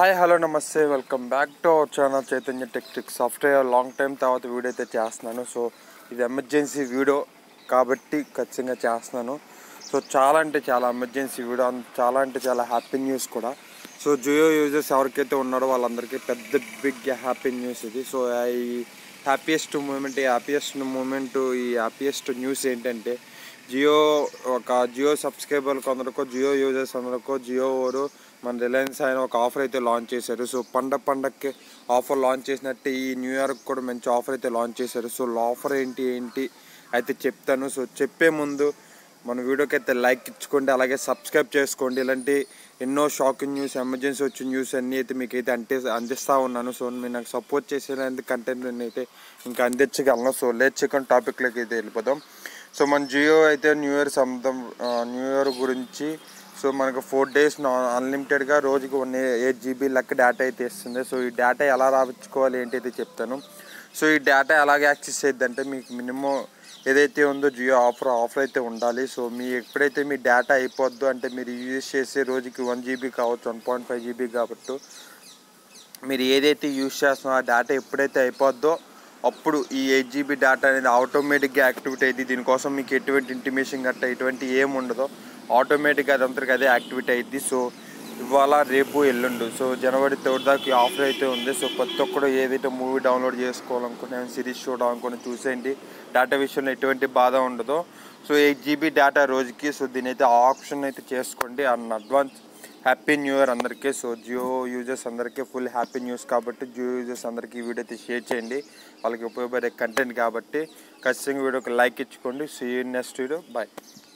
hi hello namaste welcome back to our channel Chaitanya Techtic software long time తర్వాత video అయితే చేస్తున్నాను so ఇది emergency video కాబట్టి ఖచ్చితంగా చేస్తున్నాను సో చాలా అంటే చాలా ఎమర్జెన్సీ వీడియో అన్- చాలా అంటే చాలా హ్యాపీ న్యూస్ కూడా సో జియో యూజర్స్ ఎవరికైతే ఉన్నారో వాళ్ళందరికీ పెద్ద బిగ్ హ్యాపీ న్యూస్ ఇది సో ఈ హ్యాపీయెస్ట్ మూమెంట్ ఈ హ్యాపీయెస్ట్ మూమెంట్ ఈ హ్యాపీయెస్ట్ న్యూస్ ఏంటంటే జియో ఒక జియో సబ్స్క్రైబర్లకు అందరికో జియో యూజర్స్ అందరికో జియో వారు మన రిలయన్స్ ఆయన ఒక ఆఫర్ అయితే లాంచ్ చేశారు సో పండగ పండగకి ఆఫర్ లాంచ్ చేసినట్టు ఈ న్యూ ఇయర్కి కూడా మంచి ఆఫర్ అయితే లాంచ్ చేశారు సో ఆఫర్ ఏంటి ఏంటి అయితే చెప్తాను సో చెప్పే ముందు మన వీడియోకి అయితే లైక్ ఇచ్చుకోండి అలాగే సబ్స్క్రైబ్ చేసుకోండి ఇలాంటి ఎన్నో షాకింగ్ న్యూస్ ఎమర్జెన్సీ వచ్చిన న్యూస్ అన్నీ అయితే మీకు అయితే అంటే అందిస్తూ ఉన్నాను సో మీరు నాకు సపోర్ట్ చేసేందుకు కంటెంట్ అయితే ఇంకా అందించగలను సో లేట్ చికెన్ టాపిక్లోకి అయితే వెళ్ళిపోదాం సో మన జియో అయితే న్యూ ఇయర్ సంబంధం న్యూ ఇయర్ గురించి సో మనకు ఫోర్ డేస్ అన్లిమిటెడ్గా రోజుకి వన్ ఎయిట్ జీబీ లెక్క డేటా అయితే ఇస్తుంది సో ఈ డేటా ఎలా రాపించుకోవాలి ఏంటి అయితే చెప్తాను సో ఈ డేటా ఎలాగ యాక్సెస్ అంటే మీకు మినిమం ఏదైతే ఉందో జియో ఆఫర్ ఆఫర్ అయితే ఉండాలి సో మీ ఎప్పుడైతే మీ డేటా అయిపోద్దో అంటే మీరు యూజ్ చేసే రోజుకి వన్ జీబీ కావచ్చు వన్ పాయింట్ ఫైవ్ జీబీ కాబట్టి మీరు ఏదైతే యూజ్ చేస్తున్నారో ఆ డేటా ఎప్పుడైతే అయిపోద్దో అప్పుడు ఈ ఎయిట్ జీబీ డేటా అనేది ఆటోమేటిక్గా యాక్టివేట్ అయ్యింది దీనికోసం మీకు ఎటువంటి ఇంటిమేషన్ గట్ట ఎటువంటి ఏం ఉండదో ఆటోమేటిక్గా అదంతరికి అదే యాక్టివేట్ అయ్యింది సో ఇవాళ రేపు ఎల్లుండు సో జనవరి థర్డ్ దాకా ఈ ఆఫర్ అయితే ఉంది సో ప్రతి ఒక్కరు ఏదైతే మూవీ డౌన్లోడ్ చేసుకోవాలనుకునే సిరీస్ చూడాలనుకుని చూసేయండి డేటా విషయంలో ఎటువంటి బాధ ఉండదు సో ఎయిట్ జీబీ డేటా రోజుకి సో దీని అయితే ఆప్షన్ అయితే చేసుకోండి and advance happy new year అందరికీ సో జియో యూజర్స్ అందరికీ ఫుల్ హ్యాపీ న్యూస్ కాబట్టి జియో యూజర్స్ అందరికీ ఈ వీడియో అయితే షేర్ చేయండి వాళ్ళకి ఉపయోగపడే కంటెంట్ కాబట్టి ఖచ్చితంగా వీడియోకి లైక్ ఇచ్చుకోండి సీ నెక్స్ట్ వీడియో బాయ్